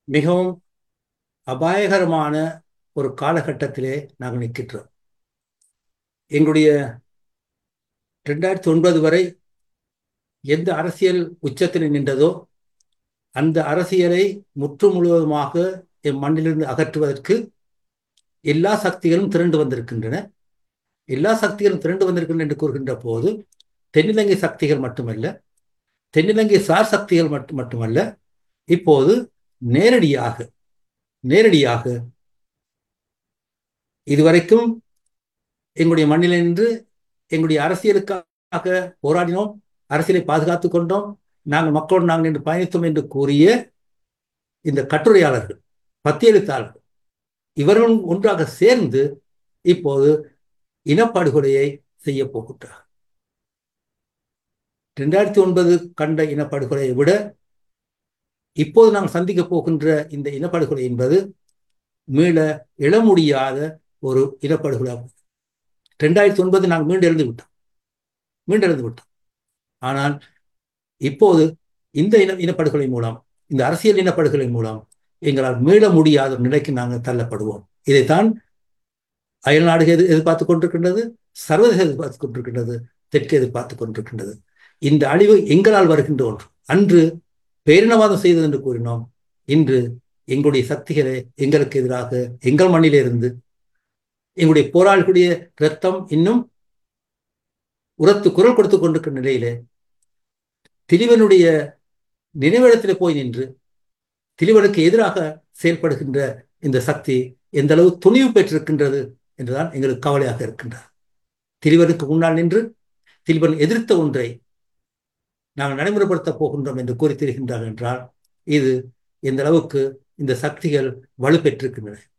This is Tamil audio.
மிகவும் அபாயகரமான ஒரு காலகட்டத்திலே நாங்கள் நிற்கின்றோம் எங்களுடைய ரெண்டாயிரத்தி ஒன்பது வரை எந்த அரசியல் உச்சத்தில் நின்றதோ அந்த அரசியலை முற்று முழுவதுமாக என் மண்ணிலிருந்து அகற்றுவதற்கு எல்லா சக்திகளும் திரண்டு வந்திருக்கின்றன எல்லா சக்திகளும் திரண்டு வந்திருக்கின்றன என்று கூறுகின்ற போது தென்னிலங்கை சக்திகள் மட்டுமல்ல தென்னிலங்கை சார் சக்திகள் மட்டும் மட்டுமல்ல இப்போது நேரடியாக நேரடியாக இதுவரைக்கும் எங்களுடைய மண்ணிலிருந்து எங்களுடைய அரசியலுக்காக போராடினோம் அரசியலை பாதுகாத்துக் கொண்டோம் நாங்கள் மக்களோடு நாங்கள் என்று பயணித்தோம் என்று கூறிய இந்த கட்டுரையாளர்கள் பத்தியெழுத்தாளர்கள் இவர்களும் ஒன்றாக சேர்ந்து இப்போது இனப்படுகொலையை செய்ய போகின்றார் ரெண்டாயிரத்தி ஒன்பது கண்ட இனப்படுகொலையை விட இப்போது நாம் சந்திக்க போகின்ற இந்த இனப்படுகொலை என்பது மீள எழ முடியாத ஒரு இனப்படுகொலை ஆகும் ரெண்டாயிரத்தி ஒன்பது நாங்கள் மீண்டு எழுந்து விட்டோம் மீண்டு எழுந்து விட்டோம் ஆனால் இப்போது இந்த இன இனப்படுகொலை மூலம் இந்த அரசியல் இனப்படுகொலை மூலம் எங்களால் மீள முடியாத ஒரு நிலைக்கு நாங்கள் தள்ளப்படுவோம் இதைத்தான் அயல் நாடுகள் எதிர் எதிர்பார்த்து கொண்டிருக்கின்றது சர்வதேச எதிர்பார்த்து கொண்டிருக்கின்றது தெற்கு எதிர்பார்த்து கொண்டிருக்கின்றது இந்த அழிவு எங்களால் வருகின்ற ஒன்று அன்று பேரினவாதம் செய்தது என்று கூறினோம் இன்று எங்களுடைய சக்திகளை எங்களுக்கு எதிராக எங்கள் மண்ணிலே இருந்து எங்களுடைய போராளிகளுடைய ரத்தம் இன்னும் உரத்து குரல் கொடுத்து கொண்டிருக்கிற நிலையிலே திலிவனுடைய நினைவிடத்தில் போய் நின்று திலிவனுக்கு எதிராக செயல்படுகின்ற இந்த சக்தி எந்த அளவு துணிவு பெற்றிருக்கின்றது என்றுதான் எங்களுக்கு கவலையாக இருக்கின்றது திலிவனுக்கு முன்னால் நின்று திலிவன் எதிர்த்த ஒன்றை நாங்கள் நடைமுறைப்படுத்தப் போகின்றோம் என்று கூறி திரிகின்றார் என்றால் இது எந்த அளவுக்கு இந்த சக்திகள் வலுப்பெற்றிருக்கின்றன